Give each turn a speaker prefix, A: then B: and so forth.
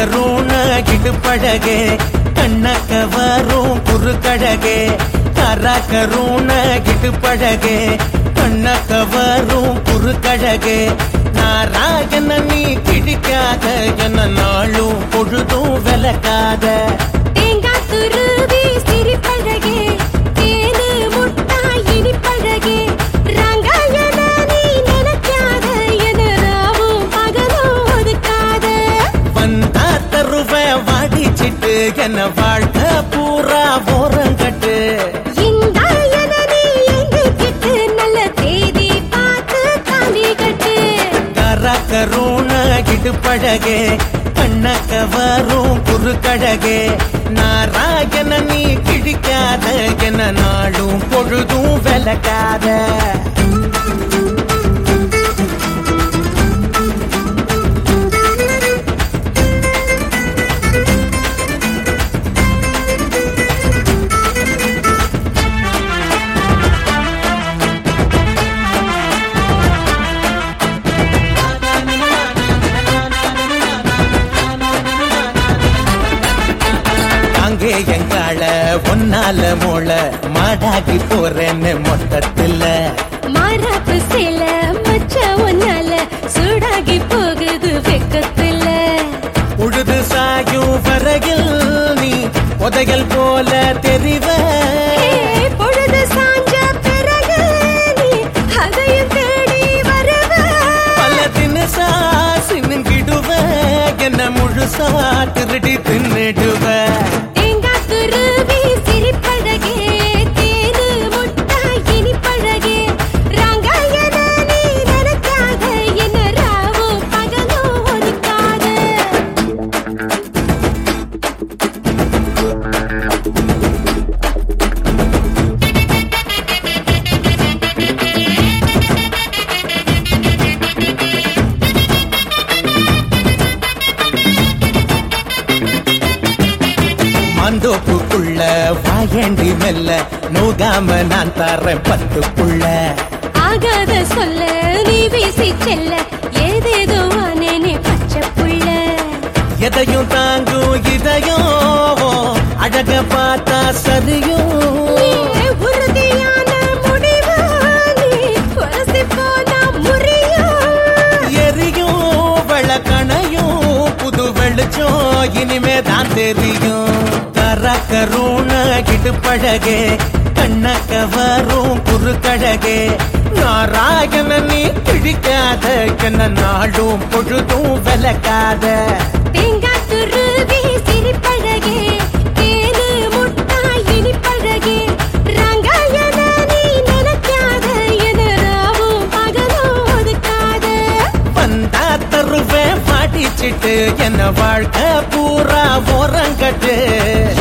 A: கருண இடுப்பழகே கண்ணக்க வரும் குறுக்கழகே கர கருண இடுப்பழகே கண்ணக்க வரும் குறுக்கழகே நாராயண நீ கிடிக்காத என நாளும் பொழுதும் விளக்காத
B: தேங்காய் துருவி சிரிப்பழகே தேனு முட்டாய் இனிப்பழகே ரங்காயன நீ நினைக்காத என ராவும் பகலும் ஒதுக்காத
A: வந்தா தருவ வாடிச்சிட்டு என்ன வாழ்க்கை பூரா ஓரங்கட்டு
B: இந்தாயன நீ எங்கிக்கிட்டு நல்ல தேதி பார்த்து தாலி கட்டு
A: கர கருண இடுப்பழகே கண்ணக்க வரும் குறுக்கழகே நாராயண நீ கிழிக்காத என நாளும் பொழுதும் விளக்காத அங்கே எங்கால ஒன்னால மோள மாடாகி போறேன்னு மொத்தத்துல
B: மாறாப்பு சேல மச்ச ஒன்னால சூடாகி போகுது வெக்கத்துல
A: உழுது சாயும் வரையில் நீ உதைகள் போல தெரிவ
B: ஏ, பொழுது சாஞ்ச பிறகு நீ அதையும் தேடி வருவ
A: பல தினசா சின்னுங்கிடுவ என்ன முழுசா திருடி தின்னுடுவ
B: தேங்காய் துருவி சிரிப்பழகே தேனு முட்டாய் இனிப்பழகே ரங்காயன நீ நினைக்காத என்ன ராவும் பகலும் ஒதுக்காத
A: மந்தோப்புக்குள்ள வாயண்டி மெல்ல நோகாம நான் தரேன் பத்துக்குள்ள
B: ஆகாத சொல்ல நீ வீசி செல்ல ஏதேதோ ஆனேனே பச்சை புள்ள
A: எதையும் தாங்கும் இதயம் அழக பார்த்தா சரியும்
B: நீ உறுதியான முடிவு நீ உரசி போனா முறியும்
A: எரியும் வெள்ளக்கணையும் புது வெளிச்சம் இனிமே தான் தெரியும் கர கருண இடுப்பழகே கண்ணக்க வரும் குறுக்கழகே நாராயண நீ கிழிக்காத என்ன நாளும் பொழுதும் விளக்காத
B: தேங்காய் துருவி சிரிப்பழகே தேனு முட்டாய் இனிப்பழகே ரங்காயன நீ நினைக்காத என ராவும் பகலும் ஒதுக்காத
A: வந்தா தருவேன் பாட்டிச்சிட்டு என்ன வாழ்க்கை பூரா ஓரங்கட்டு